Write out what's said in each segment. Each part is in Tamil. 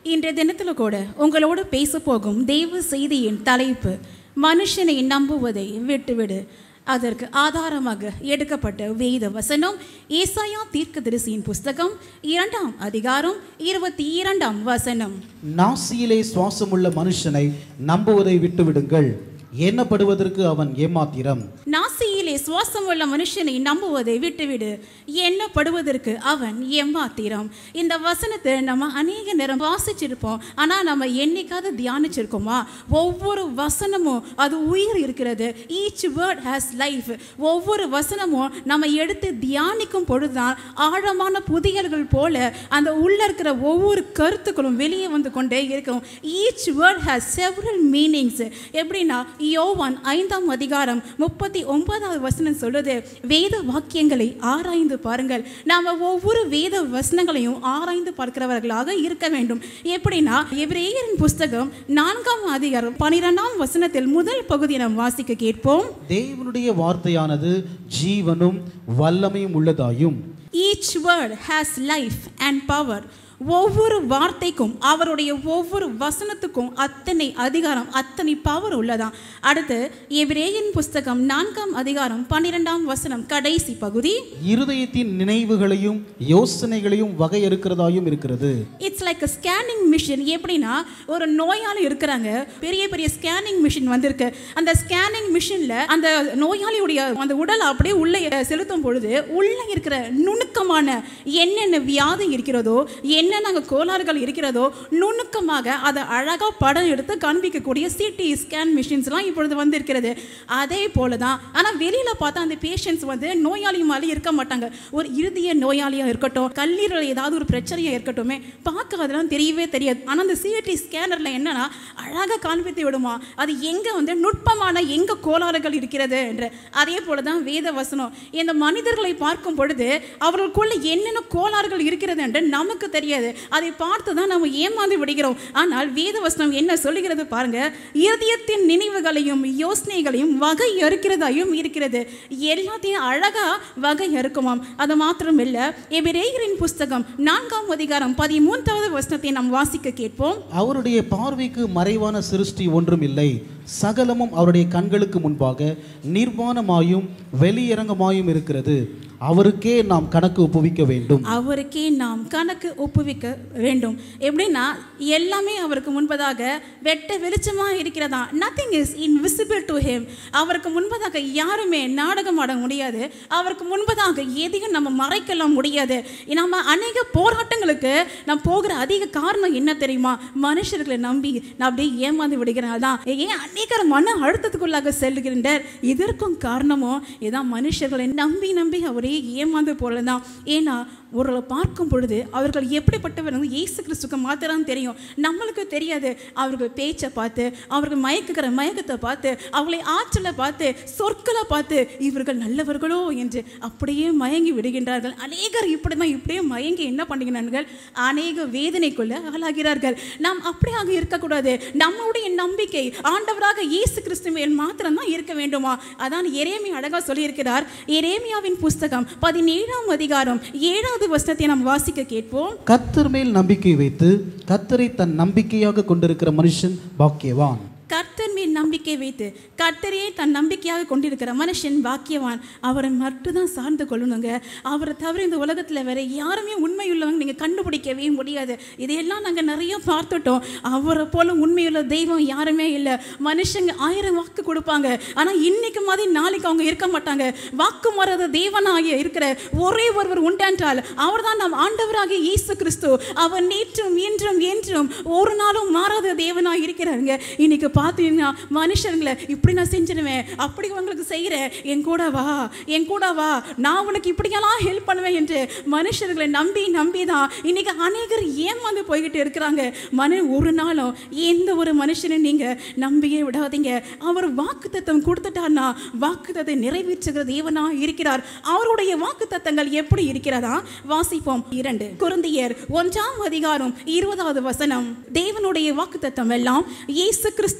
இன்றைய தினத்தில் கூட உங்களோடு பேச போகும் தெய்வ செய்தியின் தலைப்பு மனுஷனை நம்புவதை விட்டுவிடு அதற்கு ஆதாரமாக எடுக்கப்பட்ட வேத வசனம் ஏசாயா தீர்க்கதரிசியின் புஸ்தகம் இரண்டாம் அதிகாரம் இருபத்தி இரண்டாம் வசனம் நாசியிலே சுவாசமுள்ள மனுஷனை நம்புவதை விட்டுவிடுங்கள் எண்ணப்படுவதற்கு அவன் ஏமாத்திரம் நாசியிலே சுவாசமுள்ள மனுஷனை நம்புவதை விட்டுவிடு எண்ணப்படுவதற்கு அவன் எம்மாத்திரம் இந்த வசனத்தை நம்ம அநேக நேரம் வாசிச்சிருப்போம் ஆனால் நம்ம என்னைக்காவது தியானிச்சிருக்கோமா ஒவ்வொரு வசனமும் அது உயிர் இருக்கிறது ஈச் வேர்ட் ஹேஸ் லைஃப் ஒவ்வொரு வசனமும் நம்ம எடுத்து தியானிக்கும் பொழுதுதான் ஆழமான புதியல்கள் போல அந்த உள்ள இருக்கிற ஒவ்வொரு கருத்துக்களும் வெளியே வந்து கொண்டே இருக்கும் each word has several meanings எப்படின்னா யோவான் ஐந்தாம் அதிகாரம் முப்பத்தி ஒன்பதாவது வசனம் சொல்லுது வேத வாக்கியங்களை ஆராய்ந்து பாருங்கள் நாம ஒவ்வொரு வேத வசனங்களையும் ஆராய்ந்து பார்க்கிறவர்களாக இருக்க வேண்டும் எப்படின்னா எபிரேயரின் புஸ்தகம் நான்காம் அதிகாரம் பனிரெண்டாம் வசனத்தில் முதல் பகுதியை நாம் வாசிக்க கேட்போம் தேவனுடைய வார்த்தையானது ஜீவனும் வல்லமையும் உள்ளதாயும் each word has life and power ஒவ்வொரு வார்த்தைக்கும் அவருடைய ஒவ்வொரு வசனத்துக்கும் அத்தனை அதிகாரம் அத்தனை பவர் உள்ளதாம் அடுத்து எபிரேயின் புஸ்தகம் நான்காம் அதிகாரம் பன்னிரெண்டாம் வசனம் கடைசி பகுதி இருதயத்தின் நினைவுகளையும் யோசனைகளையும் வகையறுக்கிறதாயும் இருக்கிறது it's like a scanning machine எப்படின்னா ஒரு நோயாளி இருக்கிறாங்க பெரிய பெரிய ஸ்கேனிங் மிஷின் வந்திருக்கு அந்த ஸ்கேனிங் மிஷினில் அந்த நோயாளியுடைய அந்த உடல் அப்படியே உள்ளே செலுத்தும் பொழுது உள்ளே இருக்கிற நுணுக்கமான என்னென்ன வியாதி இருக்கிறதோ என்னென்ன கோளாறுகள் இருக்கிறதோ நுணுக்கமாக அதை அழகாக படம் எடுத்து காண்பிக்கக்கூடிய சிடி ஸ்கேன் மிஷின்ஸ்லாம் இப்பொழுது வந்திருக்கிறது அதே போல தான் ஆனால் வெளியில் பார்த்தா அந்த பேஷண்ட்ஸ் வந்து நோயாளி மாதிரி இருக்க மாட்டாங்க ஒரு இறுதிய நோயாளியாக இருக்கட்டும் கல்லீரல் ஏதாவது ஒரு பிரச்சனையாக இருக்கட்டுமே பார்க்க அதெல்லாம் தெரியவே தெரியாது ஆனால் அந்த சிடி ஸ்கேனரில் என்னன்னா அழகாக காண்பித்து விடுமா அது எங்கே வந்து நுட்பமான எங்கே கோளாறுகள் இருக்கிறது என்று அதே போல தான் வேத வசனம் இந்த மனிதர்களை பார்க்கும் பொழுது அவர்களுக்குள்ள என்னென்ன கோளாறுகள் இருக்கிறது என்று நமக்கு தெரியாது அதை பார்த்து தான் நம்ம ஏமாந்து விடுகிறோம் ஆனால் வேத வசனம் என்ன சொல்லுகிறது பாருங்க இருதயத்தின் நினைவுகளையும் யோசனைகளையும் வகை அறுக்கிறதாயும் இருக்கிறது எல்லாத்தையும் அழகா வகை அறுக்குமாம் அது மாத்திரம் இல்ல எபிரேயரின் புஸ்தகம் நான்காம் அதிகாரம் பதிமூன்றாவது வசனத்தை நாம் வாசிக்க கேட்போம் அவருடைய பார்வைக்கு மறைவான சிருஷ்டி ஒன்றும் இல்லை சகலமும் அவருடைய கண்களுக்கு முன்பாக நிர்வாணமாயும் வெளியரங்கமாயும் இருக்கிறது அவருக்கே நாம் கணக்கு ஒப்புவிக்க வேண்டும் அவருக்கே நாம் கணக்கு ஒப்புவிக்க வேண்டும் எப்படின்னா எல்லாமே அவருக்கு முன்பதாக வெட்ட வெளிச்சமாக இருக்கிறதா nothing is invisible to him அவருக்கு முன்பதாக யாருமே நாடகம் ஆட முடியாது அவருக்கு முன்பதாக எதையும் நம்ம மறைக்கலாம் முடியாது நம்ம அநேக போராட்டங்களுக்கு நான் போகிற அதிக காரணம் என்ன தெரியுமா மனுஷர்களை நம்பி நான் அப்படியே ஏமாந்து விடுகிறேன் தான் ஏன் அநேகர் மன அழுத்தத்துக்குள்ளாக செல்கின்றனர் இதற்கும் காரணமும் இதான் மனுஷர்களை நம்பி நம்பி அவரே ஏமாந்து போலதான் ஏன்னா ஒருவரை பார்க்கும் பொழுது அவர்கள் எப்படிப்பட்டவர் இயேசு கிறிஸ்துக்கு மாத்திரம் தெரியும் நம்மளுக்கு தெரியாது அவர்கள் பேச்சை பார்த்து அவர்கள் மயக்குகிற மயக்கத்தை பார்த்து அவளை ஆற்றலை பார்த்து சொற்களை பார்த்து இவர்கள் நல்லவர்களோ என்று அப்படியே மயங்கி விடுகின்றார்கள் அநேகர் இப்படி தான் இப்படியே மயங்கி என்ன பண்ணுகிறார்கள் அநேக வேதனைக்குள்ள ஆளாகிறார்கள் நாம் அப்படியாக இருக்கக்கூடாது நம்மளுடைய நம்பிக்கை ஆண்டவராக இயேசு கிறிஸ்து மேல் மாத்திரம் தான் இருக்க வேண்டுமா அதான் எரேமி அழகா சொல்லியிருக்கிறார் எரேமியாவின் புஸ்தகம் பதினேழாம் அதிகாரம் ஏழாவது வசனத்தை நாம் வாசிக்க கேட்போம் கத்தர் மேல் நம்பிக்கை வைத்து கத்தரை தன் நம்பிக்கையாக கொண்டிருக்கிற மனுஷன் பாக்கியவான் கர்த்தர் மேல் நம்பிக்கை வைத்து கர்த்தரையே தன் நம்பிக்கையாக கொண்டிருக்கிற மனுஷன் பாக்கியவான் அவரை மட்டும்தான் சார்ந்து கொள்ளணுங்க அவரை தவிர இந்த உலகத்தில் வேற யாருமே உண்மையுள்ளவங்க நீங்கள் கண்டுபிடிக்கவே முடியாது இதையெல்லாம் நாங்கள் நிறைய பார்த்துட்டோம் அவரை போல உண்மையுள்ள தெய்வம் யாருமே இல்லை மனுஷங்க ஆயிரம் வாக்கு கொடுப்பாங்க ஆனால் இன்னைக்கு மாதிரி நாளைக்கு அவங்க இருக்க மாட்டாங்க வாக்கு மாறாத தேவனாகிய இருக்கிற ஒரே ஒருவர் உண்டென்றால் அவர் தான் நம் ஆண்டவராகிய இயேசு கிறிஸ்து அவர் நேற்றும் இன்றும் என்றும் ஒரு நாளும் மாறாத தேவனாக இருக்கிறாருங்க இன்னைக்கு பார்த்தீங்கன்னா மனுஷங்களை இப்படி நான் செஞ்சிருவேன் அப்படி உங்களுக்கு செய்கிறேன் என் கூட வா என் கூட வா நான் உனக்கு இப்படியெல்லாம் ஹெல்ப் பண்ணுவேன் என்று மனுஷர்களை நம்பி நம்பி தான் இன்னைக்கு அநேகர் ஏமாந்து போய்கிட்டு இருக்கிறாங்க மன ஒரு நாளும் எந்த ஒரு மனுஷனை நீங்கள் நம்பியே விடாதீங்க அவர் வாக்குத்தத்தம் கொடுத்துட்டார்னா வாக்குத்தத்தை நிறைவேற்றுகிற தேவனா இருக்கிறார் அவருடைய வாக்குத்தத்தங்கள் எப்படி இருக்கிறதா வாசிப்போம் இரண்டு குருந்தியர் ஒன்றாம் அதிகாரம் இருபதாவது வசனம் தேவனுடைய வாக்குத்தத்தம் எல்லாம் இயேசு கிறிஸ்து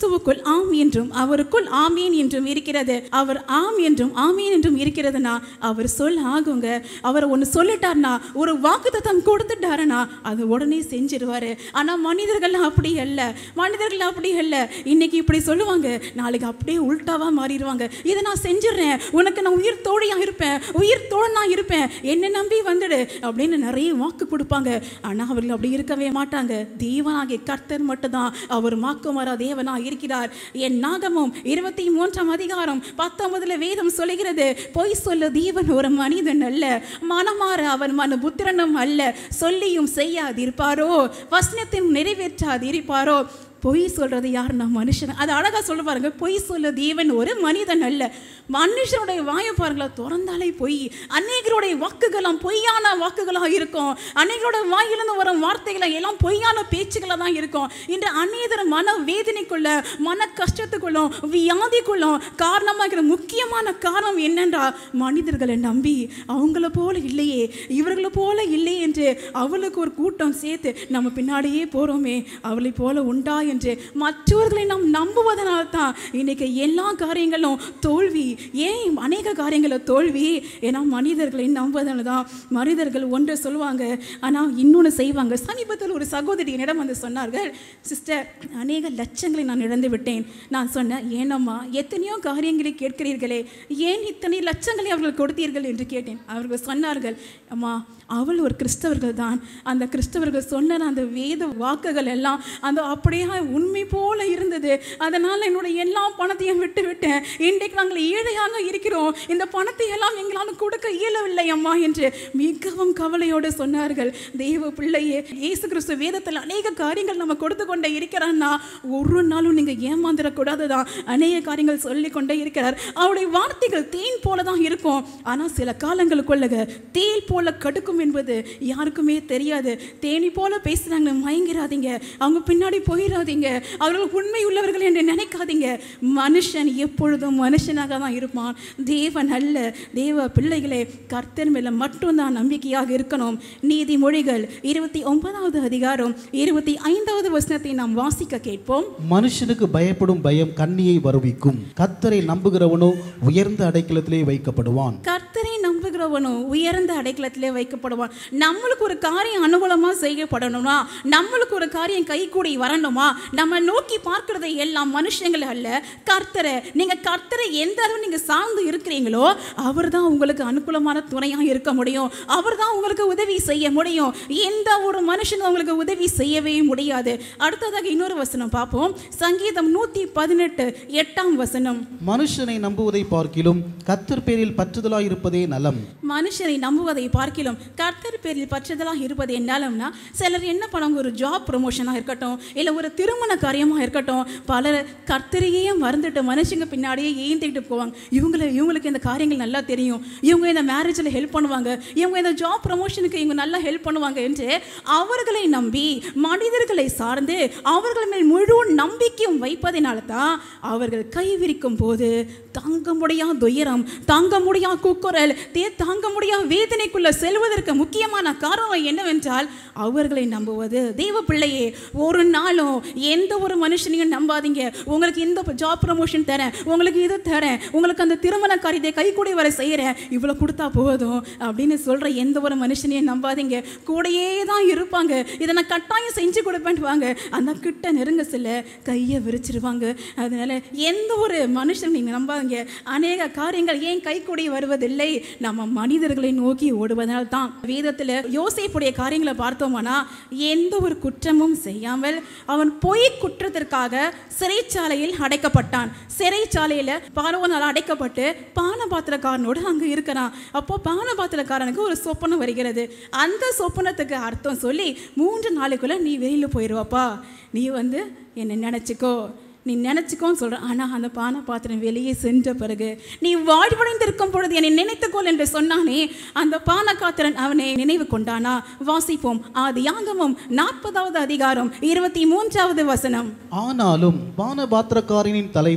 கிறிஸ்துவுக்குள் ஆம் என்றும் அவருக்குள் ஆமீன் என்றும் இருக்கிறது அவர் ஆம் என்றும் ஆமீன் என்றும் இருக்கிறதுனா அவர் சொல் ஆகுங்க அவர் ஒன்று சொல்லிட்டார்னா ஒரு வாக்குத்தத்தம் கொடுத்துட்டாருன்னா அது உடனே செஞ்சிருவாரு ஆனா மனிதர்கள் அப்படி அல்ல மனிதர்கள் அப்படி அல்ல இன்னைக்கு இப்படி சொல்லுவாங்க நாளைக்கு அப்படியே உல்டாவா மாறிடுவாங்க இதை நான் செஞ்சிடுறேன் உனக்கு நான் உயிர் தோழியா இருப்பேன் உயிர் தோழனா இருப்பேன் என்னை நம்பி வந்துடு அப்படின்னு நிறைய வாக்கு கொடுப்பாங்க ஆனா அவர்கள் அப்படி இருக்கவே மாட்டாங்க தேவனாகிய கர்த்தர் மட்டும்தான் அவர் மாக்குமாரா தேவனா இருக்கிறார் என் நாகமும் இருபத்தி மூன்றாம் அதிகாரம் பத்தொன்பதுல வேதம் சொல்லுகிறது பொய் சொல்ல தேவன் ஒரு மனிதன் அல்ல மனமாற அவன் மன புத்திரனும் அல்ல சொல்லியும் செய்யாதிருப்பாரோ வசனத்தின் நிறைவேற்றாதிருப்பாரோ பொய் சொல்றது யாருன்னா மனுஷன் அது அழகா சொல்ல பாருங்க பொய் சொல்ல தேவன் ஒரு மனிதன் அல்ல மனுஷனுடைய வாயை பாருங்களா திறந்தாலே பொய் அநேகருடைய வாக்குகளாம் பொய்யான வாக்குகளாக இருக்கும் அநேகரோட வாயிலிருந்து வரும் வார்த்தைகளை எல்லாம் பொய்யான பேச்சுகளாக தான் இருக்கும் இன்று அநேகர் மன வேதனைக்குள்ள மன கஷ்டத்துக்குள்ளும் வியாதிக்குள்ளும் காரணமாக இருக்கிற முக்கியமான காரணம் என்னென்றால் மனிதர்களை நம்பி அவங்கள போல இல்லையே இவர்களை போல இல்லையே என்று அவளுக்கு ஒரு கூட்டம் சேர்த்து நம்ம பின்னாடியே போகிறோமே அவளை போல உண்டா என்று மற்றவர்களை நாம் நம்புவதனால தான் இன்னைக்கு எல்லா காரியங்களும் தோல்வி ஏன் அநேக காரியங்களில் தோல்வி ஏன்னா மனிதர்களை நம்புவதனால தான் மனிதர்கள் ஒன்றை சொல்லுவாங்க ஆனால் இன்னொன்று செய்வாங்க சமீபத்தில் ஒரு சகோதரி என்னிடம் வந்து சொன்னார்கள் சிஸ்டர் அநேக லட்சங்களை நான் இழந்து விட்டேன் நான் சொன்னேன் ஏனம்மா எத்தனையோ காரியங்களை கேட்கிறீர்களே ஏன் இத்தனை லட்சங்களை அவர்கள் கொடுத்தீர்கள் என்று கேட்டேன் அவர்கள் சொன்னார்கள் அம்மா அவள் ஒரு கிறிஸ்தவர்கள் தான் அந்த கிறிஸ்தவர்கள் சொன்ன அந்த வேத வாக்குகள் எல்லாம் அந்த அப்படியே உண்மை போல இருந்தது அதனால் என்னுடைய எல்லா பணத்தையும் விட்டு விட்டேன் இன்றைக்கு நாங்கள் ஏழையாக இருக்கிறோம் இந்த பணத்தை எல்லாம் எங்களால் கொடுக்க இயலவில்லை அம்மா என்று மிகவும் கவலையோடு சொன்னார்கள் தெய்வ பிள்ளையே இயேசு கிறிஸ்து வேதத்தில் அநேக காரியங்கள் நம்ம கொடுத்து கொண்டே இருக்கிறான்னா ஒரு நாளும் நீங்கள் ஏமாந்துடக்கூடாது தான் அநேக காரியங்கள் சொல்லி கொண்டே இருக்கிறார் அவருடைய வார்த்தைகள் தேன் போல தான் இருக்கும் ஆனால் சில காலங்களுக்குள்ள தேல் போல கடுக்கும் என்பது யாருக்குமே தெரியாது தேனி போல பேசுகிறாங்க மயங்கிறாதீங்க அவங்க பின்னாடி போயிடாதீங்க அவர்கள் உண்மை உள்ளவர்கள் என்று நினைக்காதீங்க மனுஷன் எப்பொழுதும் மனுஷனாக தான் இருப்பான் தேவன் அல்ல தேவ பிள்ளைகளே கர்த்தர் மேல மட்டும்தான் நம்பிக்கையாக இருக்கணும் நீதிமொழிகள் இருபத்தி ஒன்பதாவது அதிகாரம் இருபத்தி ஐந்தாவது வசனத்தை நாம் வாசிக்க கேட்போம் மனுஷனுக்கு பயப்படும் பயம் கண்ணியை வருவிக்கும் கத்தரை நம்புகிறவனோ உயர்ந்த அடைக்கலத்திலே வைக்கப்படுவான் கர்த்தரை நம்புகிறவனோ உயர்ந்த அடைக்கலத்திலே வைக்கப்படுவான் நம்மளுக்கு ஒரு காரியம் அனுகூலமாக செய்யப்படணுமா நம்மளுக்கு ஒரு காரியம் கைகூடி வரணுமா நம்ம நோக்கி பார்க்கறது எல்லாம் மனுஷங்கள் அல்ல கர்த்தரை நீங்க கர்த்தரை எந்த அளவு நீங்க சார்ந்து இருக்கிறீங்களோ அவர் தான் உங்களுக்கு அனுகூலமான துணையாக இருக்க முடியும் அவர் தான் உங்களுக்கு உதவி செய்ய முடியும் எந்த ஒரு மனுஷனும் உங்களுக்கு உதவி செய்யவே முடியாது அடுத்ததாக இன்னொரு வசனம் பார்ப்போம் சங்கீதம் நூத்தி பதினெட்டு எட்டாம் வசனம் மனுஷனை நம்புவதை பார்க்கிலும் கத்தர் பேரில் பற்றுதலாய் இருப்பதே நலம் மனுஷனை நம்புவதை பார்க்கிலும் கர்த்தர் பேரில் பற்றுதலாக இருப்பது என்னாலும்னா சிலர் என்ன பண்ணுவாங்க ஒரு ஜாப் ப்ரொமோஷனாக இருக்கட்டும் இல்லை ஒரு திருமண காரியமாக இருக்கட்டும் பலர் கர்த்தரையே மறந்துட்டு மனுஷங்க பின்னாடியே ஏந்திக்கிட்டு போவாங்க இவங்களை இவங்களுக்கு இந்த காரியங்கள் நல்லா தெரியும் இவங்க இந்த மேரேஜில் ஹெல்ப் பண்ணுவாங்க இவங்க இந்த ஜாப் ப்ரமோஷனுக்கு இவங்க நல்லா ஹெல்ப் பண்ணுவாங்க என்று அவர்களை நம்பி மனிதர்களை சார்ந்து அவர்கள் மேல் முழு நம்பிக்கையும் வைப்பதினால தான் அவர்கள் கைவிரிக்கும் போது தாங்க முடியாத துயரம் தாங்க முடியாத கூக்குரல் தே தாங்க முடியாத வேதனைக்குள்ள செல்வதற்கு முக்கியமான காரணம் என்னவென்றால் அவர்களை நம்புவது தெய்வ பிள்ளையே ஒரு நாளும் எந்த ஒரு மனுஷனையும் நம்பாதீங்க உங்களுக்கு இந்த ஜாப் ப்ரமோஷன் தரேன் உங்களுக்கு இது தரேன் உங்களுக்கு அந்த திருமண காரியத்தை கைக்கூடி வர செய்கிறேன் இவ்வளோ கொடுத்தா போதும் அப்படின்னு சொல்கிற எந்த ஒரு மனுஷனையும் நம்பாதீங்க கூடயே தான் இருப்பாங்க இதை நான் கட்டாயம் செஞ்சு கொடுப்பேன்வாங்க அந்த கிட்ட நெருங்க சில கையை விரிச்சிருவாங்க அதனால எந்த ஒரு மனுஷன் நீங்கள் நம்பாதீங்க அநேக காரியங்கள் ஏன் கைக்கூடி வருவதில்லை நம்ம மனிதர்களை நோக்கி ஓடுவதால் தான் வேதத்தில் யோசிப்புடைய காரியங்களை பார்த்தோம்னா எந்த ஒரு குற்றமும் செய்யாமல் அவன் பொய் குற்றத்திற்காக சிறைச்சாலையில் அடைக்கப்பட்டான் சிறைச்சாலையில் பார்வனால் அடைக்கப்பட்டு பானபாத்திரக்காரனோடு அங்கே இருக்கிறான் அப்போ பானபாத்திரக்காரனுக்கு ஒரு சொப்பனம் வருகிறது அந்த சொப்பனத்துக்கு அர்த்தம் சொல்லி மூன்று நாளுக்குள்ள நீ வெளியில் போயிடுவாப்பா நீ வந்து என்னை நினச்சிக்கோ நீ நினச்சிக்கோன்னு சொல்கிற ஆனால் அந்த பானை பாத்திரம் வெளியே சென்ற பிறகு நீ வாழ்வடைந்திருக்கும் பொழுது என்னை நினைத்துக்கொள் என்று சொன்னானே அந்த பானகாத்திரன் அவனை நினைவு கொண்டானா வாசிப்போம் ஆதி யாங்கமும் நாற்பதாவது அதிகாரம் இருபத்தி மூன்றாவது வசனம் ஆனாலும் பானபாத்திரக்காரனின் தலைவன்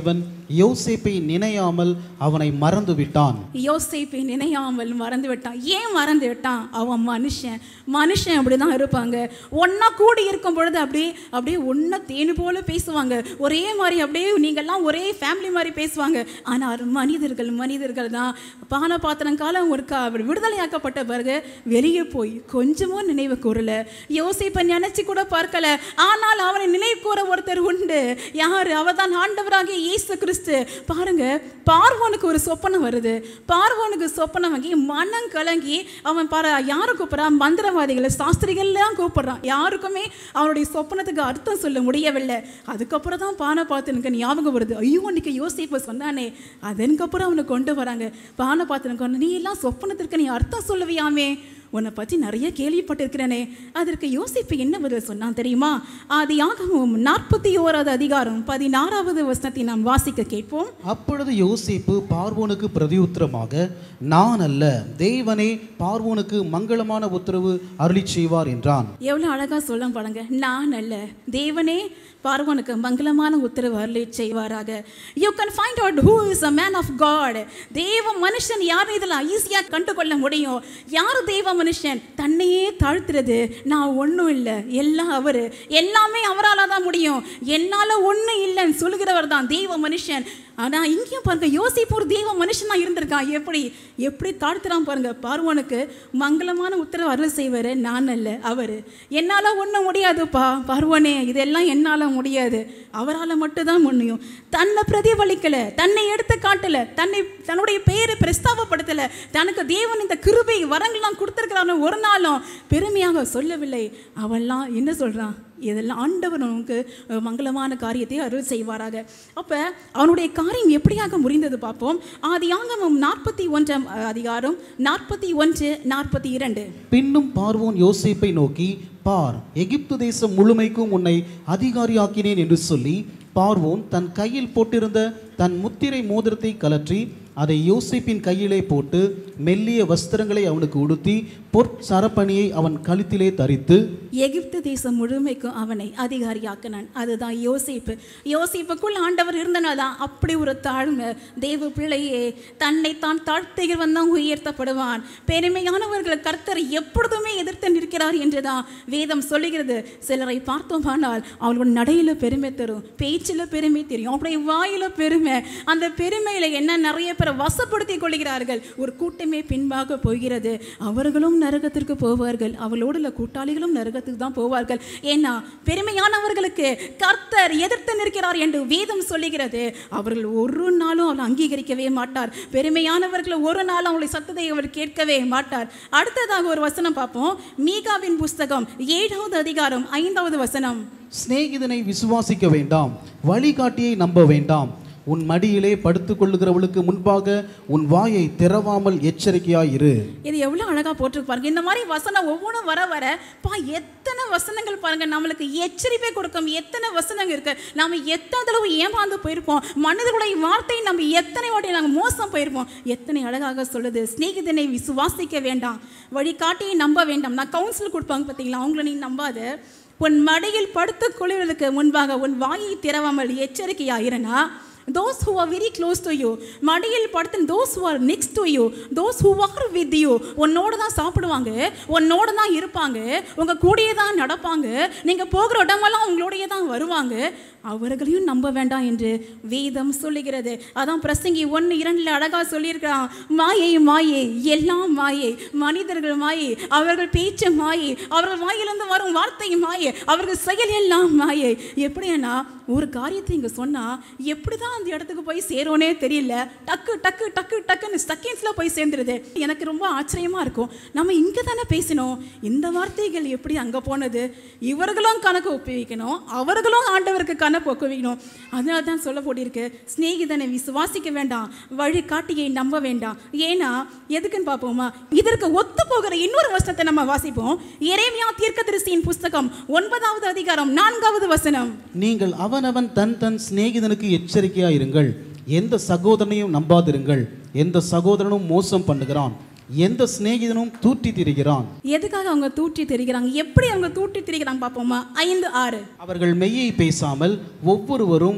யோசேப்பை நினையாமல் அவனை மறந்து விட்டான் யோசேப்பை நினையாமல் மறந்து விட்டான் ஏன் மறந்து விட்டான் அவன் மனுஷன் மனுஷன் அப்படி தான் இருப்பாங்க ஒன்றா கூடி இருக்கும் பொழுது அப்படியே அப்படியே ஒன்றா தேனு போல பேசுவாங்க ஒரே மாதிரி அப்படியே நீங்கள்லாம் ஒரே ஃபேமிலி மாதிரி பேசுவாங்க ஆனால் மனிதர்கள் மனிதர்கள் தான் பான பாத்திரம் காலம் ஒருக்கா அவர் விடுதலையாக்கப்பட்ட பிறகு வெளியே போய் கொஞ்சமும் நினைவு கூறல யோசிப்பை நினைச்சு கூட பார்க்கல ஆனால் அவனை நினைவு கூற ஒருத்தர் உண்டு யார் அவர் தான் ஆண்டவராகிய இயேசு கிறிஸ்து பாருங்க பார்வோனுக்கு ஒரு சொப்பனம் வருது பார்வோனுக்கு சொப்பனம் வாங்கி மனம் கலங்கி அவன் பாரு யாரை கூப்பிட்றான் மந்திரவாதிகளை சாஸ்திரிகள்லாம் கூப்பிடுறான் யாருக்குமே அவனுடைய சொப்பனத்துக்கு அர்த்தம் சொல்ல முடியவில்லை அதுக்கப்புறம் தான் பானை பார்த்து எனக்கு ஞாபகம் வருது ஐயோ அன்னைக்கு யோசிப்பு சொன்னானே அதற்கப்புறம் அவனை கொண்டு வராங்க பானை பார்த்து கொண்டு நீ எல்லாம் சொப்பனத்திற்கு நீ அர்த்தம் சொல்லுவியாமே உன்னை பற்றி நிறைய கேள்விப்பட்டிருக்கிறேனே அதற்கு யோசிப்பு என்ன பதில் சொன்னான் தெரியுமா ஆதி ஆகமும் நாற்பத்தி ஓராவது அதிகாரம் பதினாறாவது வசனத்தை நாம் வாசிக்க கேட்போம் அப்பொழுது யோசேப்பு பார்வோனுக்கு பிரதியுத்தரமாக நான் அல்ல தேவனே பார்வோனுக்கு மங்களமான உத்தரவு அருளிச் செய்வார் என்றான் எவ்வளோ அழகாக சொல்ல பாருங்க நான் அல்ல தேவனே பார்வனுக்கு மங்களமான உத்தரவு அருளி செய்வாராக you can find out who is a man of God தேவ மனுஷன் யார் இதில் ஈஸியாக கண்டு கொள்ள முடியும் யார் தேவ மனுஷன் தன்னையே தாழ்த்துறது நான் ஒன்றும் இல்லை எல்லாம் அவர் எல்லாமே அவரால் தான் முடியும் என்னால் ஒன்றும் இல்லைன்னு சொல்லுகிறவர் தான் தெய்வ மனுஷன் ஆனால் இங்கேயும் பாருங்க யோசிப்பு ஒரு தெய்வ மனுஷனா இருந்திருக்கான் எப்படி எப்படி தாழ்த்துறான் பாருங்க பார்வனுக்கு மங்களமான உத்தரவு அருள் செய்வார் நான் அல்ல அவர் என்னால் ஒன்றும் முடியாதுப்பா பார்வனே இதெல்லாம் என்னால் முடியாது அவரால் மட்டும்தான் முடியும் தன்னை பிரதிபலிக்கலை தன்னை எடுத்து காட்டலை தன்னை தன்னுடைய பெயரை பிரஸ்தாபப்படுத்தலை தனக்கு தேவன் இந்த கிருபை வரங்கள்லாம் கொடுத்துருக்கிறான்னு ஒரு நாளும் பெருமையாக சொல்லவில்லை அவன்லாம் என்ன சொல்கிறான் இதெல்லாம் ஆண்டவர் நமக்கு அஹ், மங்களமான காரியத்தை அருள் செய்வாராக அப்போ அவனுடைய காரியம் எப்படியாக முடிந்தது பார்ப்போம் ஆதி ஆங்கமம் நாற்பத்தி ஒன்றாம் அஹ், அதிகாரம் நாற்பத்தி ஒன்று நாற்பத்தி இரண்டு பின்னும் பார்வோன் யோசேப்பை நோக்கி பார் எகிப்து தேசம் முழுமைக்கும் உன்னை அதிகாரியாக்கினேன் என்று சொல்லி பார்வோன் தன் கையில் போட்டிருந்த தன் முத்திரை மோதிரத்தை கலற்றி அதை யோசேப்பின் கையிலே போட்டு மெல்லிய வஸ்திரங்களை அவனுக்கு உடுத்தி பொற் சரப்பணியை அவன் கழுத்திலே தரித்து எகிப்து தேசம் முழுமைக்கும் அவனை அதிகாரியாக்கினான் அதுதான் யோசிப்பு யோசிப்புக்குள் ஆண்டவர் இருந்தனால தான் அப்படி ஒரு தாழ்மை தேவ பிள்ளையே தன்னை தான் தாழ்த்துகிறவன் தான் உயர்த்தப்படுவான் பெருமையானவர்கள் கர்த்தர் எப்பொழுதுமே எதிர்த்து நிற்கிறார் என்றுதான் வேதம் சொல்லுகிறது சிலரை பார்த்தோமானால் அவங்களோட நடையில பெருமை தரும் பேச்சில் பெருமை தெரியும் அப்படியே வாயில பெருமை அந்த பெருமையில என்ன நிறைய பேரை வசப்படுத்தி கொள்கிறார்கள் ஒரு கூட்டமே பின்பாக போகிறது அவர்களும் நரகத்திற்கு போவார்கள் அவளோடு உள்ள கூட்டாளிகளும் நரகத்துக்கு தான் போவார்கள் ஏன்னா பெருமையானவர்களுக்கு கர்த்தர் எதிர்த்து நிற்கிறார் என்று வேதம் சொல்லுகிறது அவர்கள் ஒரு நாளும் அவளை அங்கீகரிக்கவே மாட்டார் பெருமையானவர்கள் ஒரு நாளும் அவளை சத்தத்தை அவர் கேட்கவே மாட்டார் அடுத்ததாக ஒரு வசனம் பார்ப்போம் மீகாவின் புஸ்தகம் ஏழாவது அதிகாரம் ஐந்தாவது வசனம் சிநேகிதனை விசுவாசிக்க வேண்டாம் வழிகாட்டியை நம்ப வேண்டாம் உன் மடியிலே படுத்துக் கொள்ளுகிறவளுக்கு முன்பாக உன் வாயை திறவாமல் எச்சரிக்கையாயிரு இது எவ்வளோ அழகாக போட்டிருக்கு பாருங்க இந்த மாதிரி வசனம் ஒவ்வொன்றும் வர வர பா எத்தனை வசனங்கள் பாருங்க நம்மளுக்கு எச்சரிப்பை கொடுக்கும் எத்தனை வசனங்கள் இருக்கு நம்ம எத்தனை தடவை ஏமாந்து போயிருப்போம் மனிதர்களுடைய வார்த்தை நம்ம எத்தனை வாட்டி நாங்கள் மோசம் போயிருப்போம் எத்தனை அழகாக சொல்லுது சிநேகிதனை விசுவாசிக்க வேண்டாம் வழிகாட்டியை நம்ப வேண்டாம் நான் கவுன்சில் கொடுப்பாங்க பார்த்தீங்களா அவங்கள நீ நம்பாத உன் மடியில் படுத்துக் கொள்வதற்கு முன்பாக உன் வாயை திறவாமல் எச்சரிக்கையாயிருனா those who are very close to you மடியில் படுத்து those who are next to you those who are with you உன்னோட தான் சாப்பிடுவாங்க உன்னோட தான் இருப்பாங்க உங்க கூடயே தான் நடப்பாங்க நீங்க போகிற இடமெல்லாம் உங்களோடயே தான் வருவாங்க அவர்களையும் நம்ப வேண்டாம் என்று வேதம் சொல்லுகிறது அதான் பிரசங்கி ஒன்று இரண்டில் அழகாக சொல்லியிருக்கிறான் மாயை மாயை எல்லாம் மாயை மனிதர்கள் மாயை அவர்கள் பேச்சு மாயை அவர்கள் வாயிலிருந்து வரும் வார்த்தை மாயை அவர்கள் செயல் எல்லாம் மாயை எப்படின்னா ஒரு காரியத்தை இங்கே சொன்னால் எப்படி தான் அந்த இடத்துக்கு போய் சேரோனே தெரியல டக்கு டக்கு டக்கு டக்குன்னு செகண்ட்ஸில் போய் சேர்ந்துருது எனக்கு ரொம்ப ஆச்சரியமாக இருக்கும் நம்ம இங்கே தானே பேசினோம் இந்த வார்த்தைகள் எப்படி அங்கே போனது இவர்களும் கணக்கு ஒப்புவிக்கணும் அவர்களும் ஆண்டவருக்கு கணக்கு ஒப்புவிக்கணும் அதனால தான் சொல்ல போட்டிருக்கு சிநேகிதனை விசுவாசிக்க வேண்டாம் வழிகாட்டியை நம்ப வேண்டாம் ஏன்னா எதுக்குன்னு பார்ப்போமா இதற்கு ஒத்து போகிற இன்னொரு வசனத்தை நம்ம வாசிப்போம் எரேமியா தீர்க்கதரிசியின் புஸ்தகம் ஒன்பதாவது அதிகாரம் நான்காவது வசனம் நீங்கள் அவனவன் தன் தன் சிநேகிதனுக்கு எச்சரிக்கையாயிருங்கள் எந்த சகோதரனையும் நம்பாதிருங்கள் எந்த சகோதரனும் மோசம் பண்ணுகிறான் எந்த சிநேகிதனும் தூற்றி திரிகிறான் எதுக்காக அவங்க தூற்றி தெரிகிறாங்க எப்படி அவங்க தூற்றி திரிகிறாங்க பார்ப்போமா ஐந்து ஆறு அவர்கள் மெய்யை பேசாமல் ஒவ்வொருவரும்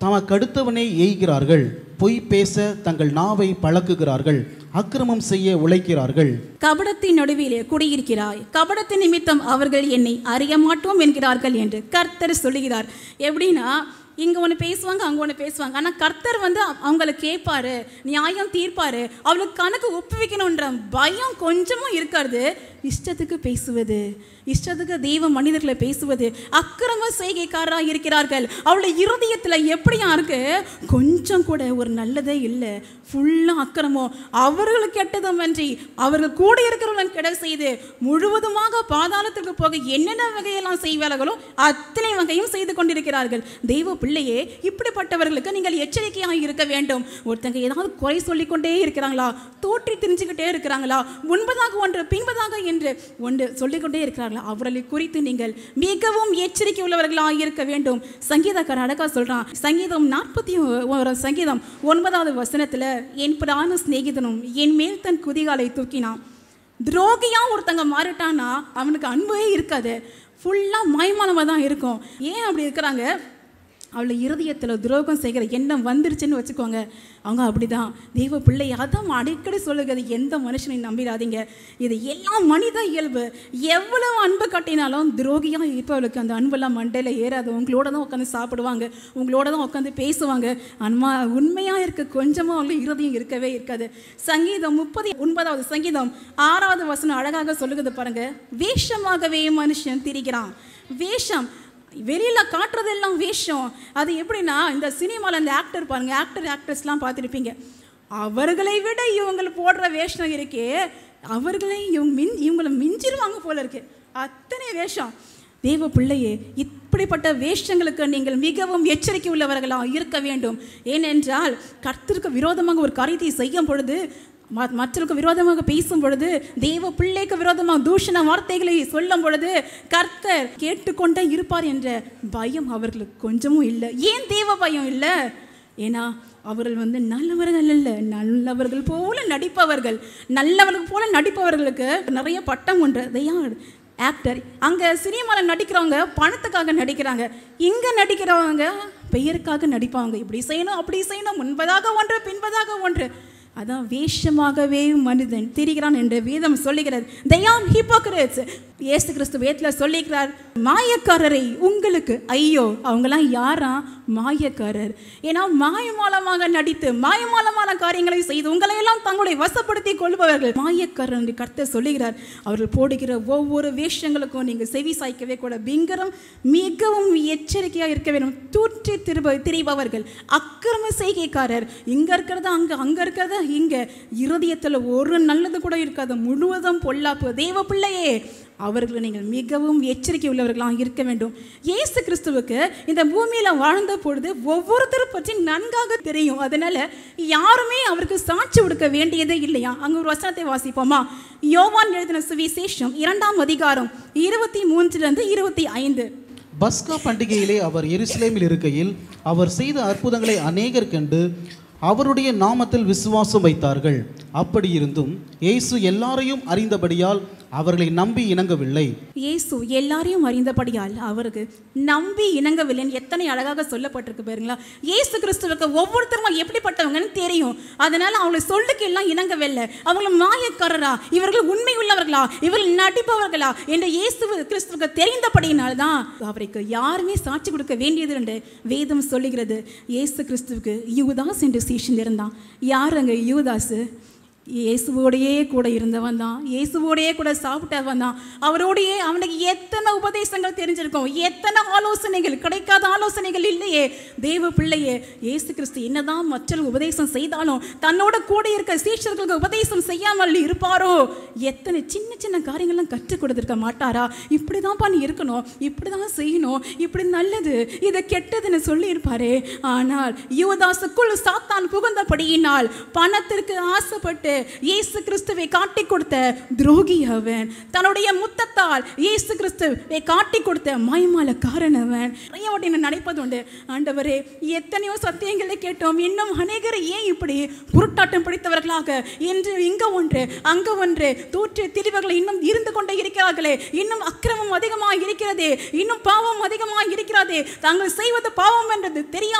தமக்கடுத்தவனே ஏய்கிறார்கள் பொய் பேச தங்கள் நாவை பழக்குகிறார்கள் அக்கிரமம் செய்ய உழைக்கிறார்கள் கபடத்தின் நடுவிலே குடியிருக்கிறாய் கபடத்தின் நிமித்தம் அவர்கள் என்னை அறிய மாட்டோம் என்கிறார்கள் என்று கர்த்தர் சொல்லுகிறார் எப்படின்னா இங்க ஒன்று பேசுவாங்க அங்க ஒன்று பேசுவாங்க ஆனா கர்த்தர் வந்து அவ- அவங்கள கேட்பாரு நியாயம் தீர்ப்பாரு அவளுக்கு கணக்கு ஒப்புவிக்கணுன்ற பயம் கொஞ்சமும் இருக்காது இஷ்டத்துக்கு பேசுவது இஷ்டத்துக்கு தெய்வ மனிதர்களை பேசுவது அக்கிரம செய்கைக்காரராக இருக்கிறார்கள் அவளுடைய இருதயத்துல எப்படியா இருக்கு கொஞ்சம் கூட ஒரு நல்லதே இல்லை ஃபுல்லாக அக்கிரமம் அவர்களுக்கு கெட்டதுமன்றி அவர்கள் கூட இருக்கிறவங்க கெட செய்து முழுவதுமாக பாதாளத்திற்கு போக என்னென்ன வகையெல்லாம் செய்வார்களோ அத்தனை வகையும் செய்து கொண்டிருக்கிறார்கள் தெய்வ பிள்ளையே இப்படிப்பட்டவர்களுக்கு நீங்கள் எச்சரிக்கையாக இருக்க வேண்டும் ஒருத்தங்க ஏதாவது குறை சொல்லிக்கொண்டே இருக்கிறாங்களா தோற்றி திரிஞ்சுக்கிட்டே இருக்கிறாங்களா முன்பதாக ஒன்று பின்பதாக என்று ஒன்று சொல்லிக்கொண்டே இருக்கிறார்களா அவர்களை குறித்து நீங்கள் மிகவும் எச்சரிக்கை உள்ளவர்களாக இருக்க வேண்டும் சங்கீதக்காரன் அழகா சொல்றான் சங்கீதம் நாற்பத்தி ஒரு சங்கீதம் ஒன்பதாவது வசனத்துல என் பிராண சிநேகிதனும் என் மேல் தன் குதிகாலை தூக்கினான் துரோகியா ஒருத்தங்க மாறிட்டான்னா அவனுக்கு அன்பே இருக்காது ஃபுல்லாக மாய்மானமாக தான் இருக்கும் ஏன் அப்படி இருக்கிறாங்க அவளை இருதயத்தில் துரோகம் செய்கிற எண்ணம் வந்துருச்சுன்னு வச்சுக்கோங்க அவங்க அப்படிதான் தெய்வ பிள்ளை அதான் அடிக்கடி சொல்லுகிறது எந்த மனுஷனையும் நம்பிடாதீங்க இது எல்லாம் மனித இயல்பு எவ்வளவு அன்பு காட்டினாலும் துரோகியாக இருப்பவளுக்கு அந்த அன்பெல்லாம் மண்டையில் ஏறாது உங்களோட தான் உட்காந்து சாப்பிடுவாங்க உங்களோட தான் உட்காந்து பேசுவாங்க அன்மா உண்மையாக இருக்க கொஞ்சமாக அவங்க இருதயம் இருக்கவே இருக்காது சங்கீதம் முப்பது ஒன்பதாவது சங்கீதம் ஆறாவது வசனம் அழகாக சொல்லுகிறது பாருங்க வேஷமாகவே மனுஷன் திரிகிறான் வேஷம் வெளியில் காட்டுறதெல்லாம் வேஷம் அது எப்படின்னா இந்த சினிமாவில் அந்த ஆக்டர் பாருங்க ஆக்டர் ஆக்ட்ரஸ்லாம் பார்த்துருப்பீங்க அவர்களை விட இவங்க போடுற வேஷம் இருக்கே அவர்களை இவங்க மின் இவங்களை மிஞ்சிருவாங்க போல இருக்கு அத்தனை வேஷம் தேவ பிள்ளையே இப்படிப்பட்ட வேஷங்களுக்கு நீங்கள் மிகவும் எச்சரிக்கை உள்ளவர்களாக இருக்க வேண்டும் ஏனென்றால் கர்த்தருக்கு விரோதமாக ஒரு காரியத்தை செய்யும் பொழுது ம- மற்றவருக்கு விரோதமாக பேசும் பொழுது தேவ பிள்ளைக்கு விரோதமாக தூஷண வார்த்தைகளை சொல்லும் பொழுது கர்த்தர் கேட்டுக்கொண்டே இருப்பார் என்ற பயம் அவர்களுக்கு கொஞ்சமும் இல்லை ஏன் தேவ பயம் இல்லை ஏன்னா அவர்கள் வந்து நல்லவர்கள் அல்ல நல்லவர்கள் போல நடிப்பவர்கள் நல்லவர்கள் போல நடிப்பவர்களுக்கு நிறைய பட்டம் உண்டு தயார் ஆக்டர் அங்கே சினிமாவில் நடிக்கிறவங்க பணத்துக்காக நடிக்கிறாங்க இங்கே நடிக்கிறவங்க பெயருக்காக நடிப்பாங்க இப்படி செய்யணும் அப்படி செய்யணும் முன்பதாக ஒன்று பின்பதாக ஒன்று அதான் வேஷமாகவே மனிதன் திரிகிறான் என்று வேதம் சொல்லுகிறது தயாம் ஹிப்போக்ரேட்ஸ் இயேசு கிறிஸ்து வேதத்தில் சொல்லிக்கிறார் மாயக்காரரை உங்களுக்கு ஐயோ அவங்களாம் யாரா மாயக்காரர் ஏன்னா மாயமாலமாக நடித்து மாயமாலமான காரியங்களை செய்து உங்களை எல்லாம் தங்களை வசப்படுத்தி கொள்பவர்கள் மாயக்காரர் என்று கர்த்தர் சொல்லுகிறார் அவர்கள் போடுகிற ஒவ்வொரு வேஷங்களுக்கும் நீங்கள் செவி சாய்க்கவே கூட பிங்கரம் மிகவும் எச்சரிக்கையாக இருக்க வேண்டும் தூற்றி திரும்ப திரிபவர்கள் அக்கிரம செய்கைக்காரர் இங்க இருக்கிறத அங்க அங்க இருக்கிறத இங்க இருதயத்துல ஒரு நல்லது கூட இருக்காது முழுவதும் பொல்லாப்பு தேவ பிள்ளையே அவர்களை நீங்கள் மிகவும் எச்சரிக்கை உள்ளவர்களாக இருக்க வேண்டும் இயேசு கிறிஸ்துவுக்கு இந்த பூமியில வாழ்ந்த பொழுது ஒவ்வொருத்தரை பற்றி நன்காக தெரியும் அதனால யாருமே அவருக்கு சாட்சி கொடுக்க வேண்டியதே இல்லையா அங்க ஒரு வசனத்தை வாசிப்போமா யோவான் எழுதின சுவிசேஷம் இரண்டாம் அதிகாரம் இருபத்தி மூன்றிலிருந்து இருபத்தி ஐந்து பஸ்கா பண்டிகையிலே அவர் எருசலேமில் இருக்கையில் அவர் செய்த அற்புதங்களை அநேகர் கண்டு அவருடைய நாமத்தில் விசுவாசம் வைத்தார்கள் அப்படி இருந்தும் இயேசு எல்லாரையும் அறிந்தபடியால் அவர்களை நம்பி இணங்கவில்லை இயேசு எல்லாரையும் அறிந்தபடியால் அவருக்கு நம்பி இணங்கவில்லைன்னு எத்தனை அழகாக சொல்லப்பட்டிருக்கு பாருங்களா இயேசு கிறிஸ்துவுக்கு ஒவ்வொருத்தரும் எப்படிப்பட்டவங்கன்னு தெரியும் அதனால அவங்களை சொல்லுக்கு எல்லாம் இணங்கவில்லை அவங்கள மாயக்காரரா இவர்கள் உண்மை உள்ளவர்களா இவர்கள் நடிப்பவர்களா என்று இயேசு கிறிஸ்துவுக்கு தெரிந்தபடியினால் தான் அவருக்கு யாருமே சாட்சி கொடுக்க வேண்டியது என்று வேதம் சொல்லுகிறது இயேசு கிறிஸ்துவுக்கு யூதாஸ் என்று சீஷன் இருந்தான் யார் அங்கே யூதாஸ் இயேசுவோடையே கூட இருந்தவன் தான் இயேசுவோடையே கூட சாப்பிட்டவன் தான் அவரோடையே அவனுக்கு எத்தனை உபதேசங்கள் தெரிஞ்சிருக்கும் எத்தனை ஆலோசனைகள் கிடைக்காத ஆலோசனைகள் இல்லையே தேவ பிள்ளையே இயேசு கிறிஸ்து என்னதான் மற்ற உபதேசம் செய்தாலும் தன்னோட கூட இருக்க சீஷர்களுக்கு உபதேசம் செய்யாமல் இருப்பாரோ எத்தனை சின்ன சின்ன காரியங்கள்லாம் கற்றுக் கொடுத்துருக்க மாட்டாரா இப்படிதான்ப்பா நீ இருக்கணும் இப்படிதான் செய்யணும் இப்படி நல்லது இது கெட்டதுன்னு சொல்லியிருப்பாரே ஆனால் யுவதாசுக்குள் சாத்தான் புகுந்தபடியினால் பணத்திற்கு ஆசைப்பட்டு இயேசு கிறிஸ்துவை காட்டி கொடுத்த துரோகி அவன் தன்னுடைய முத்தத்தால் இயேசு கிறிஸ்துவை காட்டி கொடுத்த மாய்மால காரணவன் நிறைய வாட்டி நான் நினைப்பது உண்டு ஆண்டவரே எத்தனையோ சத்தியங்களை கேட்டோம் இன்னும் அநேகர் ஏன் இப்படி குருட்டாட்டம் பிடித்தவர்களாக என்று இங்க ஒன்று அங்க ஒன்று தூற்று திரிவுகள் இன்னும் இருந்து கொண்டே இருக்கிறார்களே இன்னும் அக்கிரமம் அதிகமாக இருக்கிறதே இன்னும் பாவம் அதிகமாக இருக்கிறதே தாங்கள் செய்வது பாவம் என்றது தெரியாமல்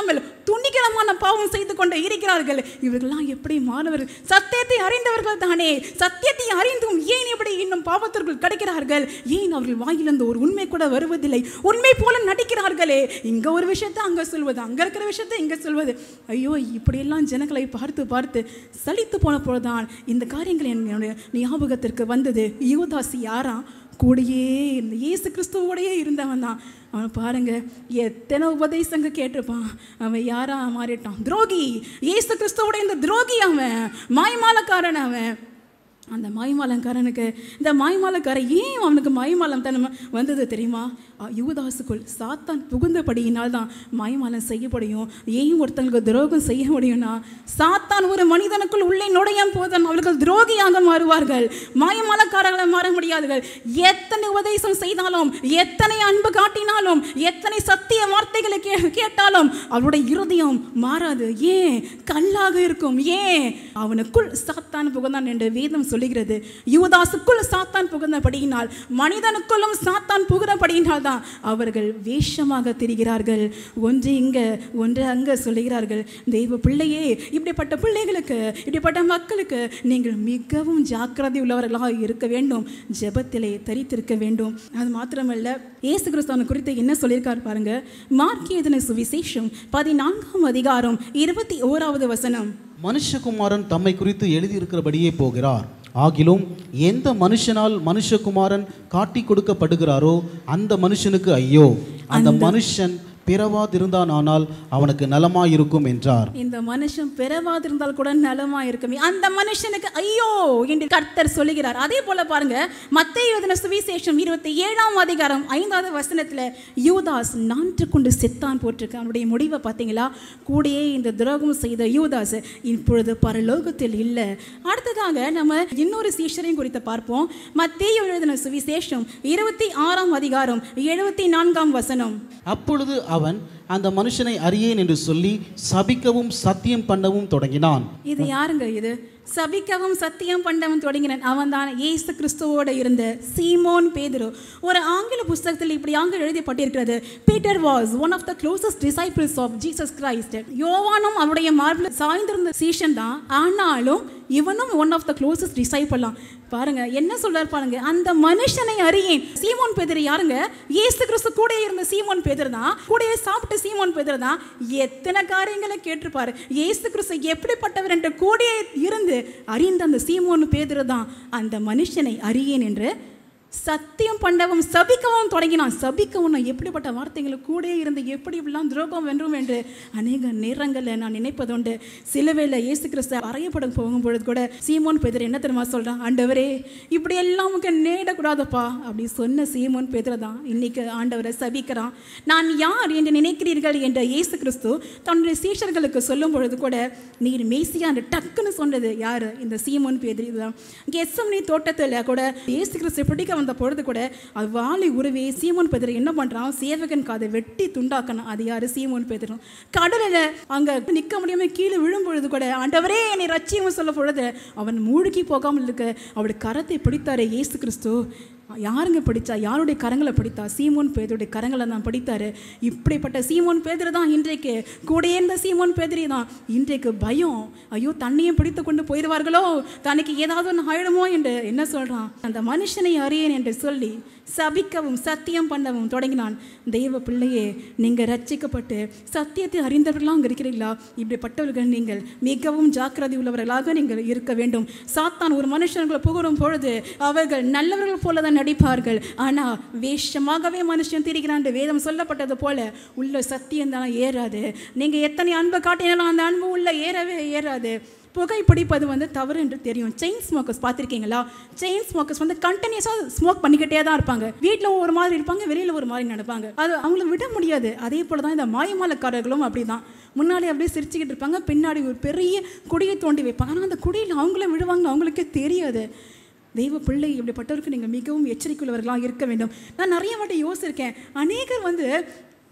துணிகரமான பாவம் செய்து கொண்டு இருக்கிறார்கள் இவர்கள்லாம் எப்படி மாணவர்கள் சத்தியத்தை அறிந்தவர்கள் தானே சத்தியத்தை அறிந்தும் ஏன் இப்படி இன்னும் பாவத்திற்குள் கிடைக்கிறார்கள் ஏன் அவர்கள் வாயிலிருந்து ஒரு உண்மை கூட வருவதில்லை உண்மை போல நடிக்கிறார்களே இங்க ஒரு விஷயத்தை அங்க சொல்வது அங்க இருக்கிற விஷயத்தை இங்க சொல்வது ஐயோ இப்படியெல்லாம் ஜனங்களை பார்த்து பார்த்து சலித்து போன பொழுதுதான் இந்த காரியங்கள் என்னுடைய ஞாபகத்திற்கு வந்தது யூதாசி யாரா கூடயே இருந்த இயேசு கிறிஸ்துவோடையே இருந்தவன் தான் அவன் பாருங்க எத்தனை உபதேசங்க கேட்டிருப்பான் அவன் யாரா மாறிட்டான் துரோகி இயேசு கிறிஸ்துவோட இந்த துரோகி அவன் மாய்மாலக்காரன் அவன் அந்த மாய்மாலங்காரனுக்கு இந்த மாய்மாலக்காரன் ஏன் அவனுக்கு மாய்மாலம் தன்மை வந்தது தெரியுமா அ, யூதாசுக்குள் சாத்தான் புகுந்தபடியினால் தான் மாய்மாலம் செய்யப்படியும் ஏன் ஒருத்தங்களுக்கு துரோகம் செய்ய முடியும்னா சாத்தான் ஒரு மனிதனுக்குள் உள்ளே நுழையும் போதும் அவர்கள் துரோகியாக மாறுவார்கள் மாயமாலக்காரர்களை மாற முடியாதுகள் எத்தனை உபதேசம் செய்தாலும் எத்தனை அன்பு காட்டினாலும் எத்தனை சத்திய வார்த்தைகளை கே கேட்டாலும் அவருடைய இருதயம் மாறாது ஏன் கல்லாக இருக்கும் ஏன் அவனுக்குள் சாத்தான் புகுந்தான் என்று வேதம் சொல்லுகிறது யூதாசுக்குள் சாத்தான் புகுந்தபடியினால் மனிதனுக்குள்ளும் சாத்தான் புகுந்தபடியினால் தான் அவர்கள் வேஷமாக திரிகிறார்கள் ஒன்று இங்க ஒன்று அங்க சொல்லுகிறார்கள் தெய்வ பிள்ளையே இப்படிப்பட்ட பிள்ளைகளுக்கு இப்படிப்பட்ட மக்களுக்கு நீங்கள் மிகவும் ஜாக்கிரதை உள்ளவர்களாக இருக்க வேண்டும் ஜெபத்திலே தரித்திருக்க வேண்டும் அது மாத்திரமல்ல இயேசு கிறிஸ்துவன் குறித்து என்ன சொல்லியிருக்கார் பாருங்க மார்க்கியதன சுவிசேஷம் பதினான்காம் அதிகாரம் இருபத்தி ஓராவது வசனம் மனுஷகுமாரன் தம்மை குறித்து எழுதியிருக்கிறபடியே போகிறார் ஆகிலும் எந்த மனுஷனால் மனுஷகுமாரன் காட்டி கொடுக்கப்படுகிறாரோ அந்த மனுஷனுக்கு ஐயோ அந்த மனுஷன் பிறவாதிருந்தானால் அவனுக்கு நலமாயிருக்கும் என்றார் இந்த மனுஷன் பிறவாதிருந்தால் கூட நலமா இருக்குமே அந்த மனுஷனுக்கு ஐயோ என்று கர்த்தர் சொல்லுகிறார் அதே போல பாருங்க மத்திய எழுதின சுவிசேஷம் இருபத்தி ஏழாம் அதிகாரம் ஐந்தாவது வசனத்துல யூதாஸ் நான்று கொண்டு செத்தான் போட்டிருக்கு அவனுடைய முடிவை பார்த்தீங்களா கூடயே இந்த துரோகம் செய்த யூதாஸ் இப்பொழுது பரலோகத்தில் இல்லை அடுத்ததாக நம்ம இன்னொரு சீஷரையும் குறித்து பார்ப்போம் மத்திய எழுதின சுவிசேஷம் இருபத்தி ஆறாம் அதிகாரம் எழுபத்தி நான்காம் வசனம் அப்பொழுது அவன் அந்த மனுஷனை அறியேன் என்று சொல்லி சபிக்கவும் சத்தியம் பண்ணவும் தொடங்கினான் இது யாருங்க இது சபிக்கவும் சத்தியம் பண்ணவன் தொடங்கினான் அவன் தான் ஏசு கிறிஸ்துவோட இருந்த சீமோன் பேதுரு ஒரு ஆங்கில புஸ்தகத்தில் இப்படியாக எழுதப்பட்டிருக்கிறது Peter was one of the closest disciples of Jesus Christ யோவானும் அவருடைய மார்பில் சாய்ந்திருந்த சீஷன் தான் ஆனாலும் இவனும் ஒன் ஆஃப் த க்ளோசஸ்ட் டிசைபிளாம் பாருங்க என்ன சொல்றாரு பாருங்க அந்த மனுஷனை அறியேன் சீமோன் பேதர் யாருங்க இயேசு கிறிஸ்து கூட இருந்த சீமோன் பேதர் தான் கூடயே சாப்பிட்ட சீமோன் பேதர் தான் எத்தனை காரியங்களை கேட்டிருப்பாரு இயேசு கிறிஸ்து எப்படிப்பட்டவர் என்று கூடயே இருந்து அறிந்த அந்த சீமோன் பேதர் தான் அந்த மனுஷனை அறியேன் என்று சத்தியம் பண்ணவும் சபிக்கவும் தொடங்கினான் சபிக்கவும் நான் எப்படிப்பட்ட வார்த்தைகளை கூட இருந்து எப்படி இப்படிலாம் துரோகம் வென்றும் என்று அநேக நேரங்களில் நான் நினைப்பதுண்டு சிலுவையில் இயேசு கிறிஸ்து அறையப்பட போகும்பொழுது கூட சீமோன் பேதர் என்ன தெரியுமா சொல்கிறான் ஆண்டவரே இப்படி எல்லாம் உனக்கு நேடக்கூடாதப்பா அப்படி சொன்ன சீமோன் பேதர் தான் இன்னைக்கு ஆண்டவரை சபிக்கிறான் நான் யார் என்று நினைக்கிறீர்கள் என்ற இயேசு கிறிஸ்து தன்னுடைய சீஷர்களுக்கு சொல்லும் பொழுது கூட நீர் மேசியா என்று டக்குன்னு சொன்னது யார் இந்த சீமோன் பேதர் இதுதான் கெஸ்ஸம்னி தோட்டத்தில் கூட இயேசு கிறிஸ்து பிடிக்க வந்த பொழுது கூட அது வாளை உருவி சீமோன் பேதர் என்ன பண்ணுறான் சேவகன் காதை வெட்டி துண்டாக்கணும் அது யார் சீமோன் பேதரும் கடலில் அங்கே நிற்க முடியாமல் கீழே விழும் பொழுது கூட ஆண்டவரே என்னை ரட்சியம் சொல்ல பொழுது அவன் மூழ்கி போகாமல் இருக்க அவருடைய கரத்தை பிடித்தாரே இயேசு கிறிஸ்து யாருங்க படித்தா யாருடைய கரங்களை படித்தா சீமோன் பேதருடைய கரங்களை தான் படித்தாரு இப்படிப்பட்ட சீமோன் பேதர் தான் இன்றைக்கு கூட இருந்த சீமோன் பேதரி தான் இன்றைக்கு பயம் ஐயோ தண்ணியும் பிடித்து கொண்டு போயிடுவார்களோ தனக்கு ஏதாவது ஒன்று ஆயிடுமோ என்று என்ன சொல்கிறான் அந்த மனுஷனை அறியேன் என்று சொல்லி சபிக்கவும் சத்தியம் பண்ணவும் தொடங்கினான் தெய்வ பிள்ளையே நீங்கள் ரட்சிக்கப்பட்டு சத்தியத்தை அறிந்தவர்களாக அங்கே இருக்கிறீர்களா இப்படிப்பட்டவர்கள் நீங்கள் மிகவும் ஜாக்கிரதை உள்ளவர்களாக நீங்கள் இருக்க வேண்டும் சாத்தான் ஒரு மனுஷர்களை புகழும் பொழுது அவர்கள் நல்லவர்கள் போல தான் நடிப்பார்கள் ஆனால் வேஷமாகவே மனுஷன் திரிகிறான் வேதம் சொல்லப்பட்டது போல உள்ள சத்தியம் தான் ஏறாது நீங்கள் எத்தனை அன்பை காட்டினாலும் அந்த அன்பு உள்ள ஏறவே ஏறாது புகை பிடிப்பது வந்து தவறு என்று தெரியும் செயின் ஸ்மோக்கர்ஸ் பார்த்துருக்கீங்களா செயின் ஸ்மோக்கர்ஸ் வந்து கண்டினியூஸாக ஸ்மோக் பண்ணிக்கிட்டே தான் இருப்பாங்க வீட்டில் ஒரு மாதிரி இருப்பாங்க வெளியில் ஒரு மாதிரி நடப்பாங்க அது அவங்கள விட முடியாது அதே போல தான் இந்த மாயமாலக்காரர்களும் அப்படி தான் முன்னாடி அப்படியே சிரிச்சுக்கிட்டு இருப்பாங்க பின்னாடி ஒரு பெரிய குடியை தோண்டி வைப்பாங்க ஆனால் அந்த குடியில் அவங்களும் விடுவாங்க அவங்களுக்கே தெரியாது தெய்வ பிள்ளை இப்படிப்பட்டவருக்கு நீங்கள் மிகவும் எச்சரிக்கையுள்ளவர்களாக இருக்க வேண்டும் நான் நிறைய வாட்டி யோசிச்சிருக்கேன் அநேகர் வந்து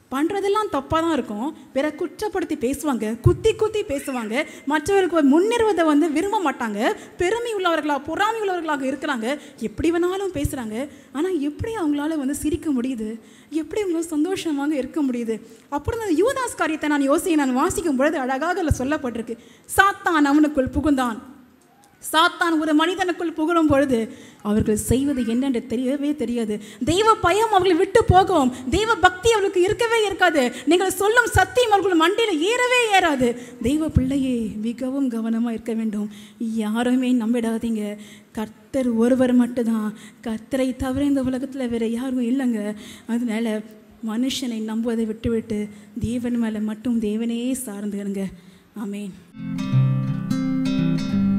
பண்ணுறதெல்லாம் தப்பாக தான் இருக்கும் பிற குற்றப்படுத்தி பேசுவாங்க குத்தி குத்தி பேசுவாங்க மற்றவருக்கு முன்னேறுவதை வந்து விரும்ப மாட்டாங்க பெருமை உள்ளவர்களாக பொறாமை உள்ளவர்களாக இருக்கிறாங்க எப்படி வேணாலும் பேசுகிறாங்க ஆனால் எப்படி அவங்களால வந்து சிரிக்க முடியுது எப்படி அவங்களால சந்தோஷமாக இருக்க முடியுது அப்படி அந்த யூதாஸ் காரியத்தை நான் யோசி நான் வாசிக்கும் பொழுது அழகாக அதில் சொல்லப்பட்டிருக்கு சாத்தான் அவனுக்குள் புகுந்தான் சாத்தான் ஒரு மனிதனுக்குள் புகழும் பொழுது அவர்கள் செய்வது என்னென்று தெரியவே தெரியாது தெய்வ பயம் அவர்களை விட்டு போகும் தெய்வ பக்தி அவர்களுக்கு இருக்கவே இருக்காது நீங்கள் சொல்லும் சத்தியம் அவர்கள் மண்டியில் ஏறவே ஏறாது தெய்வ பிள்ளையே மிகவும் கவனமாக இருக்க வேண்டும் யாருமே நம்பிடாதீங்க கர்த்தர் ஒருவர் மட்டும்தான் கர்த்தரை தவிர இந்த உலகத்தில் வேறு யாரும் இல்லைங்க அதனால மனுஷனை நம்புவதை விட்டுவிட்டு தேவன் மேலே மட்டும் தேவனே சார்ந்துருங்க ஆமேன்